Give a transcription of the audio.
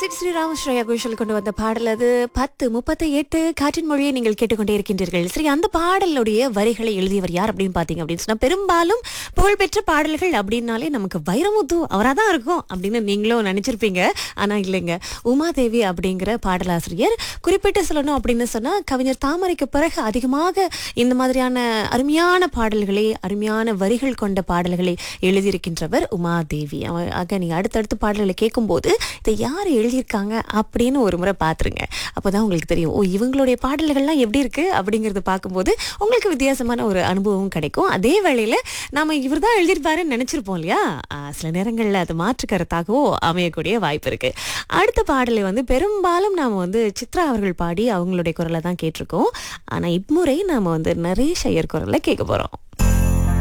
chit Srirama Shreya Ghoshal கொண்டு வந்த பாடல் அது பத்து முப்பத்தி எட்டு காற்றின் மொழியை நீங்கள் கேட்டுக்கொண்டே இருக்கின்றீர்கள் சரி அந்த பாடலுடைய வரிகளை எழுதியவர் யார் அப்படின்னு பாத்தீங்க அப்படின்னு சொன்னா பெரும்பாலும் புகழ்பெற்ற பாடல்கள் அப்படின்னாலே நமக்கு வைரமுத்து அவராக தான் இருக்கும் அப்படின்னு நீங்களும் நினைச்சிருப்பீங்க ஆனா இல்லைங்க உமாதேவி அப்படிங்கிற பாடலாசிரியர் குறிப்பிட்டு சொல்லணும் அப்படின்னு சொன்னா கவிஞர் தாமரைக்கு பிறகு அதிகமாக இந்த மாதிரியான அருமையான பாடல்களை அருமையான வரிகள் கொண்ட பாடல்களை எழுதியிருக்கின்றவர் உமாதேவி அவ- ஆக நீங்க அடுத்தடுத்து பாடல்களை கேட்கும்போது இதை யார் எழுதியிருக்காங்க அப்படின்னு ஒரு முறை பார்த்துருங்க அப்போதான் உங்களுக்கு தெரியும் ஓ இவங்களுடைய பாடல்கள்லாம் எப்படி இருக்கு அப்படிங்கறத பார்க்கும்போது உங்களுக்கு வித்தியாசமான ஒரு அனுபவம் கிடைக்கும் அதே வேளையில நாம இவர் தான் எழுதியிருப்பாருன்னு நினைச்சிருப்போம் இல்லையா ஆ, சில நேரங்கள்ல அது மாற்று கருத்தாகவும் அமையக்கூடிய வாய்ப்பு இருக்கு அடுத்த பாடலை வந்து பெரும்பாலும் நாம வந்து சித்ரா அவர்கள் பாடி அவங்களுடைய குரலை தான் கேட்டிருக்கோம் ஆனா இம்முறை நாம வந்து நரேஷ் ஐயர் குரலை கேட்க போறோம்